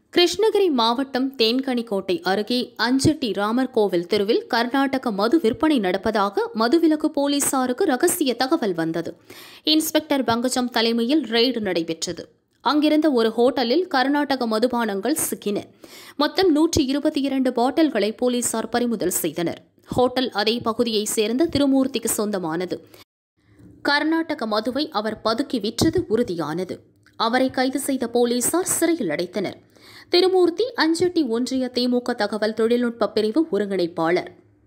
கிருஷ்ணகிரி மாவட்டம் தேன்கனிக்கோட்டை அருகே அஞ்சட்டி ராமர் கோவில் தெருவில் கர்நாடக மது விற்பனை நடப்பதாக மதுவிலக்கு போலீசாருக்கு ரகசிய தகவல் வந்தது இன்ஸ்பெக்டர் பங்கஜம் தலைமையில் ரெய்டு நடைபெற்றது அங்கிருந்த ஒரு ஹோட்டலில் கர்நாடக மதுபானங்கள் சிக்கின மொத்தம் நூற்றி இருபத்தி இரண்டு பாட்டில்களை போலீசார் பறிமுதல் செய்தனர் ஹோட்டல் அதே பகுதியைச் சேர்ந்த திருமூர்த்திக்கு சொந்தமானது கர்நாடக மதுவை அவர் பதுக்கி விற்றது உறுதியானது அவரை கைது செய்த போலீசார் சிறையில் அடைத்தனர் திருமூர்த்தி அஞ்சட்டி ஒன்றிய திமுக தகவல் தொழில்நுட்ப பிரிவு ஒருங்கிணைப்பாளர்